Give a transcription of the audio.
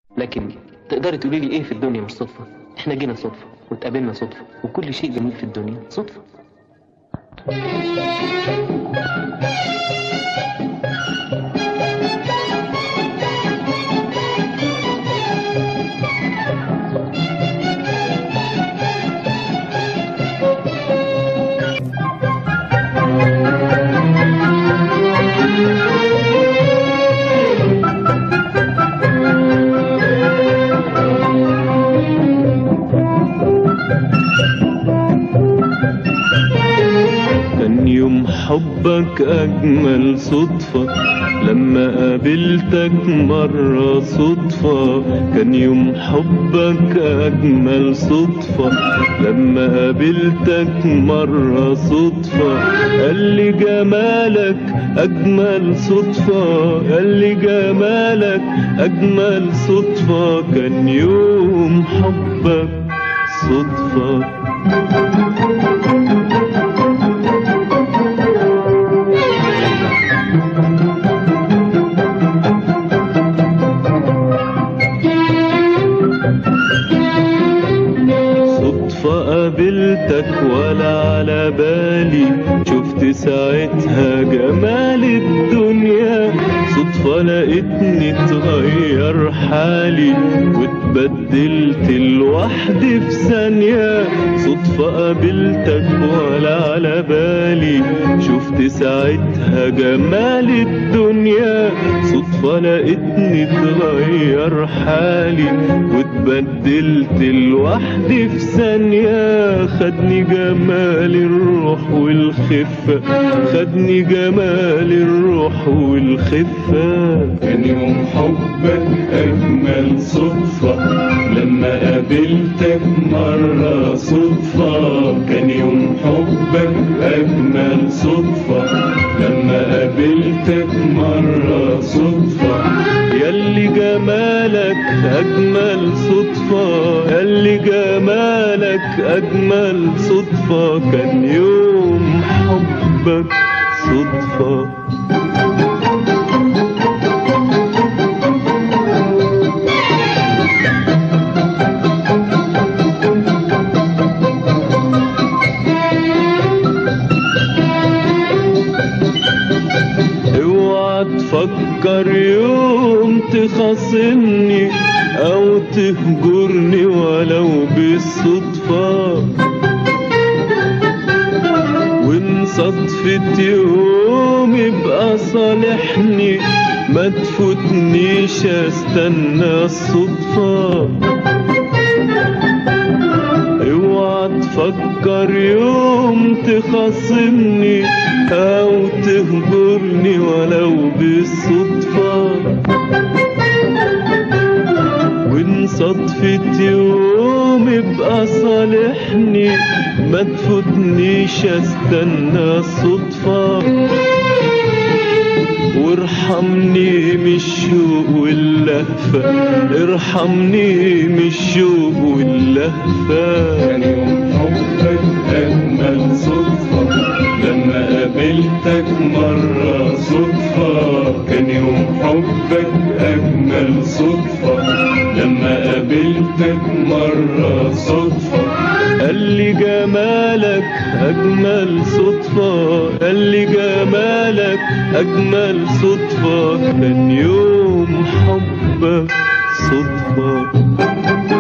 لكن تقدري تقولي لي ايه في الدنيا مش صدفة احنا جينا صدفة واتقابلنا صدفة وكل شيء جميل في الدنيا صدفة كان يوم حبك أجمل صدفة لما قابلتك مرة صدفة كان يوم حبك أجمل صدفة لما قابلتك مرة صدفة قال لي جمالك أجمل صدفة قال لي جمالك أجمل صدفة كان يوم حبك صدفة صدفة قابلتك ولا على بالي شفت ساعتها جمال الدنيا صدفة لقيتني اتغير حالي واتبدلت لوحدي في ثانية صدفة قابلتك ولا على بالي شفت ساعتها جمال الدنيا صدفة لقيتني اتغير حالي واتبدلت لوحدي في ثانية خدني جمال الروح والخفة خدني جمال الروح والخفة كان يوم حبك أجمل صدفة لما قابلتك مرة صدفة كان يوم حبك أجمل صدفة لما قابلتك مرة صدفة ياللي جمالك أجمل صدفة ياللي جمالك أجمل صدفة كان يوم حبك صدفة اوعى تفكر يوم تخاصمني او تهجرني ولو بالصدفة وان صدفة يوم يبقى صالحني ما تفوتنيش استنى الصدفة اوعى تفكر يوم تخاصمني او تهجرني ولو بالصدفة وان صدفة يوم يبقى صالحني ما تفوتنيش استنى الصدفة وارحمني من الشوق واللهفة ارحمني من الشوق واللهفة كان يوم حبك أجمل صدفة لما قابلتك مرة صدفة كان يوم حبك أجمل صدفة لما قابلتك مرة صدفة قال لي جمالك أجمل صدفة قال لي جمالك أجمل صدفة كان يوم حبك صدفة